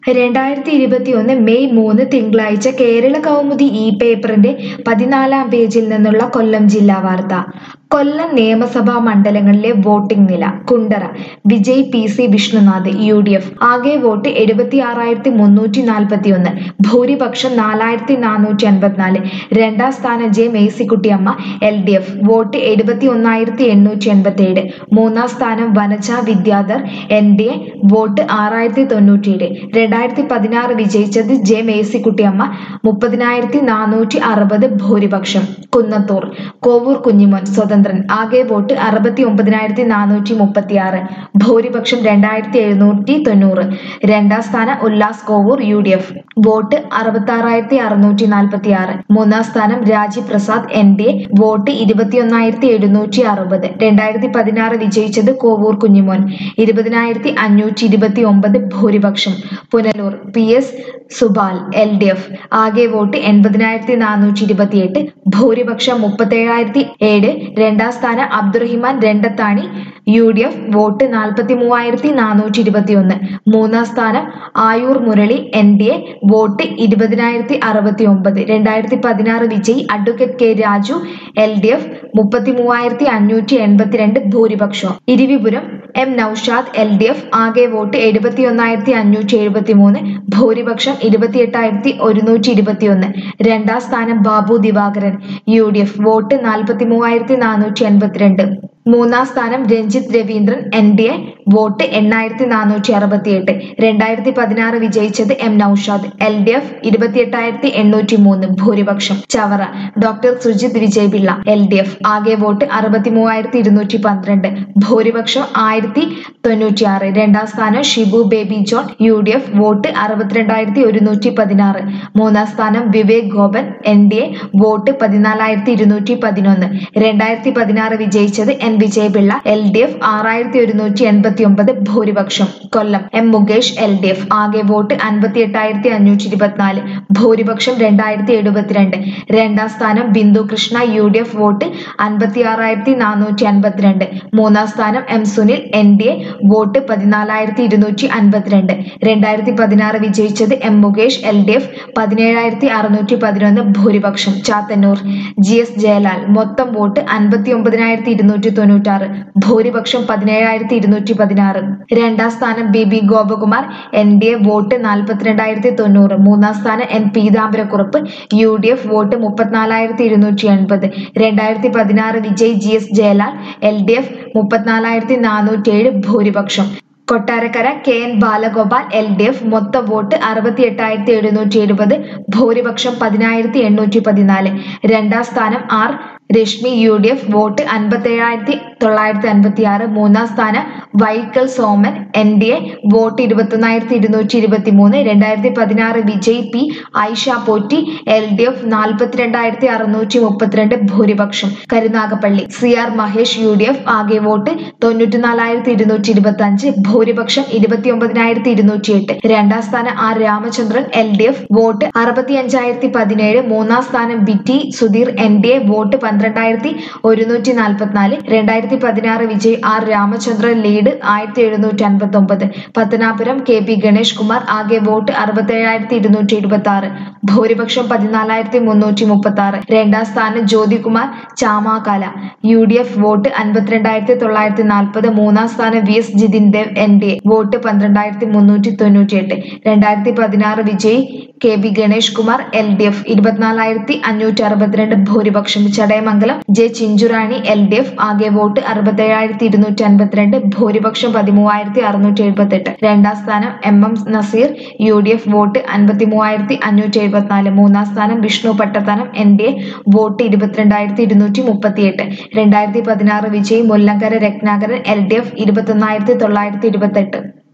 രണ്ടായിരത്തി ഇരുപത്തിയൊന്ന് മെയ് മൂന്ന് തിങ്കളാഴ്ച കേരള കൗമുദി ഇ പേപ്പറിന്റെ പതിനാലാം പേജിൽ നിന്നുള്ള കൊല്ലം ജില്ലാ വാർത്ത കൊല്ലം നിയമസഭാ മണ്ഡലങ്ങളിലെ വോട്ടിംഗ് നില കുണ്ടറ വിജയ് P C Vishnunath U D F ആകെ വോട്ട് എഴുപത്തി ആറായിരത്തി മുന്നൂറ്റി നാൽപ്പത്തി ഒന്ന് ഭൂരിപക്ഷം നാലായിരത്തി നാനൂറ്റി അൻപത്തിനാല് രണ്ടാം സ്ഥാനം J Mercykuttyamma L D F vote എഴുപത്തി ഒന്നായിരത്തി എണ്ണൂറ്റി എൺപത്തി ഏഴ് മൂന്നാം സ്ഥാനം Vanaja Vidyadhar N D A vote ആറായിരത്തി തൊണ്ണൂറ്റിയേഴ് രണ്ടായിരത്തി പതിനാറ് വിജയിച്ചത് ജെ മേഴ്സിക്കുട്ടിയമ്മ മുപ്പതിനായിരത്തി നാനൂറ്റി അറുപത് ഭൂരിപക്ഷം കുന്നത്തൂർ കോവൂർ കുഞ്ഞിമോൻ സ്വതന്ത്രൻ ആകെ വോട്ട് അറുപത്തി ഒമ്പതിനായിരത്തി നാനൂറ്റി മുപ്പത്തി ആറ് ഭൂരിപക്ഷം രണ്ടായിരത്തി എഴുന്നൂറ്റി തൊണ്ണൂറ് രണ്ടാം സ്ഥാനം Ullas Kovoor U D F vote അറുപത്തി ആറായിരത്തി അറുന്നൂറ്റി നാൽപ്പത്തി ആറ് മൂന്നാം സ്ഥാനം Raji Prasad N D A vote ഇരുപത്തിയൊന്നായിരത്തി എഴുന്നൂറ്റി അറുപത് രണ്ടായിരത്തി പതിനാറ് വിജയിച്ചത് കോവൂർ കുഞ്ഞിമോൻ ഇരുപതിനായിരത്തി അഞ്ഞൂറ്റി ഇരുപത്തി ഒമ്പത് ഭൂരിപക്ഷം Punalur P S Subal L D F ആകെ വോട്ട് എൺപതിനായിരത്തി നാനൂറ്റി ഇരുപത്തിയെട്ട് ഭൂരിപക്ഷം മുപ്പത്തേഴായിരത്തി ഏഴ് രണ്ടാം സ്ഥാനം Abdurahiman Randathani U D F vote നാൽപ്പത്തി മൂവായിരത്തി നാനൂറ്റി ഇരുപത്തി ഒന്ന് മൂന്നാം സ്ഥാനം Ayoor Murali N D A vote ഇരുപതിനായിരത്തി അറുപത്തി ഒമ്പത് രണ്ടായിരത്തി പതിനാറ് വിജയ് advocate K Raju L D F മുപ്പത്തി മൂവായിരത്തി അഞ്ഞൂറ്റി എൺപത്തിരണ്ട് ഭൂരിപക്ഷം Eravipuram M Noushad L D F ആകെ വോട്ട് എഴുപത്തി ഒന്നായിരത്തി അഞ്ഞൂറ്റി എഴുപത്തി മൂന്ന് ഭൂരിപക്ഷം ഇരുപത്തിയെട്ടായിരത്തി ഒരുന്നൂറ്റി ഇരുപത്തി ഒന്ന് രണ്ടാം സ്ഥാനം Babu Divakaran U D F vote നാൽപ്പത്തി മൂവായിരത്തി നാനൂറ്റി എൺപത്തിരണ്ട് മൂന്നാം സ്ഥാനം Ranjith Raveendran N D A vote എണ്ണായിരത്തി നാനൂറ്റി അറുപത്തിയെട്ട് രണ്ടായിരത്തി പതിനാറ് വിജയിച്ചത് M Noushad L D F ഇരുപത്തിയെട്ടായിരത്തി എണ്ണൂറ്റി മൂന്ന് ഭൂരിപക്ഷം Chavara doctor Sujith Vijayapillai L D F ആകെ വോട്ട് അറുപത്തി മൂവായിരത്തി ഇരുന്നൂറ്റി പന്ത്രണ്ട് ഭൂരിപക്ഷം ആയിരത്തി തൊണ്ണൂറ്റിയാറ് രണ്ടാം സ്ഥാനം Shibu Baby John U D F vote അറുപത്തിരണ്ടായിരത്തി ഒരുന്നൂറ്റി പതിനാറ് മൂന്നാം സ്ഥാനം Vivek Gopan N D A vote പതിനാലായിരത്തി ഇരുന്നൂറ്റി പതിനൊന്ന് രണ്ടായിരത്തി പതിനാറ് വിജയിച്ചത് N Vijayapillai L D F ആറായിരത്തി ഒരുന്നൂറ്റി എൺപത്തി ഒമ്പത് ഭൂരിപക്ഷം Kollam M Mukesh L D F ആകെ വോട്ട് അൻപത്തി എട്ടായിരത്തി അഞ്ഞൂറ്റി ഇരുപത്തിനാല് ഭൂരിപക്ഷം രണ്ടായിരത്തി എഴുപത്തിരണ്ട് രണ്ടാം സ്ഥാനം Bindu Krishna U D F vote അൻപത്തി ആറായിരത്തി നാനൂറ്റി അൻപത്തിരണ്ട് മൂന്നാം സ്ഥാനം M Sunil N D A vote പതിനാലായിരത്തി ഇരുന്നൂറ്റി അൻപത്തിരണ്ട് രണ്ടായിരത്തി പതിനാറ് വിജയിച്ചത് M Mukesh L D F പതിനേഴായിരത്തി അറുന്നൂറ്റി പതിനൊന്ന് ഭൂരിപക്ഷം ചാത്തന്നൂർ ജി എസ് ജയലാൽ മൊത്തം വോട്ട് അൻപത്തി ഒമ്പതിനായിരത്തി ഇരുന്നൂറ്റി തൊണ്ണൂറ്റാറ് ഭൂരിപക്ഷം പതിനേഴായിരത്തി ഇരുന്നൂറ്റി പതിനാറ് രണ്ടാം സ്ഥാനം B B Gopakumar N D A vote നാൽപ്പത്തിരണ്ടായിരത്തി തൊണ്ണൂറ് മൂന്നാം സ്ഥാനം N Peethambarakurup U D F vote മുപ്പത്തിനാലായിരത്തി ഇരുന്നൂറ്റി എൺപത് രണ്ടായിരത്തി പതിനാറ് വിജയ് G S Jayalal L D F മുപ്പത്തിനാലായിരത്തി നാനൂറ്റേഴ് ഭൂരിപക്ഷം Kottarakkara K N Balagopal L D F മൊത്തം വോട്ട് അറുപത്തി എട്ടായിരത്തി എഴുന്നൂറ്റി എഴുപത് ഭൂരിപക്ഷം പതിനായിരത്തി എണ്ണൂറ്റി പതിനാല് രണ്ടാം സ്ഥാനം R Rashmi U D F vote അൻപത്തേഴായിരത്തി തൊള്ളായിരത്തി അൻപത്തി ആറ് മൂന്നാം സ്ഥാനം Vaikkal Soman N D A vote ഇരുപത്തൊന്നായിരത്തി ഇരുന്നൂറ്റി ഇരുപത്തി മൂന്ന് രണ്ടായിരത്തി പതിനാറ് വിജയ് P Aisha Potty L D F നാൽപ്പത്തിരണ്ടായിരത്തി അറുന്നൂറ്റി മുപ്പത്തിരണ്ട് ഭൂരിപക്ഷം Karunagappally C R Mahesh U D F ആകെ വോട്ട് തൊണ്ണൂറ്റിനാലായിരത്തി ഇരുന്നൂറ്റി ഇരുപത്തി അഞ്ച് ഭൂരിപക്ഷം ഇരുപത്തിയൊമ്പതിനായിരത്തി ഇരുന്നൂറ്റി എട്ട് രണ്ടാം സ്ഥാനം R Ramachandran L D F vote അറുപത്തി അഞ്ചായിരത്തി പതിനേഴ് മൂന്നാം സ്ഥാനം Bitty Sudheer N D A vote പന്ത്രണ്ടായിരത്തി ഒരുന്നൂറ്റി നാൽപ്പത്തിനാല് രണ്ടായിരത്തി പതിനാറ് വിജയ് ആർ രാമചന്ദ്രൻ ലീഡ് ആയിരത്തി എഴുന്നൂറ്റി അൻപത്തി ഒമ്പത് പത്തനാപുരം കെ പി ഗണേഷ് കുമാർ ആകെ വോട്ട് അറുപത്തേഴായിരത്തി ഇരുന്നൂറ്റി എഴുപത്തി ആറ് ഭൂരിപക്ഷം പതിനാലായിരത്തി മുന്നൂറ്റി മുപ്പത്തി ആറ് രണ്ടാം സ്ഥാനം Jyothikumar Chamakkala U D F vote അൻപത്തിരണ്ടായിരത്തി തൊള്ളായിരത്തി നാൽപ്പത് മൂന്നാം സ്ഥാനം V S Jithin Dev N D A vote പന്ത്രണ്ടായിരത്തി മുന്നൂറ്റി തൊണ്ണൂറ്റി എട്ട് രണ്ടായിരത്തി പതിനാറ് വിജയ് K B Ganesh Kumar L D F ഇരുപത്തിനാലായിരത്തി അഞ്ഞൂറ്റി അറുപത്തിരണ്ട് ഭൂരിപക്ഷം Chadayamangalam J Chinchurani L D F ആകെ വോട്ട് അറുപത്തേഴായിരത്തി ഇരുന്നൂറ്റി അൻപത്തിരണ്ട് ഭൂരിപക്ഷം പതിമൂവായിരത്തി അറുന്നൂറ്റി എഴുപത്തെട്ട് രണ്ടാം സ്ഥാനം M M Naseer U D F vote അൻപത്തി മൂവായിരത്തി അഞ്ഞൂറ്റി എഴുപത്തിനാല് മൂന്നാം സ്ഥാനം Vishnu Pattathanam N D A vote ഇരുപത്തിരണ്ടായിരത്തി ഇരുന്നൂറ്റി മുപ്പത്തിയെട്ട് രണ്ടായിരത്തി പതിനാറ് വിജയ് Mullakkara Ratnakaran L D F ഇരുപത്തൊന്നായിരത്തി തൊള്ളായിരത്തി ഇരുപത്തെട്ട്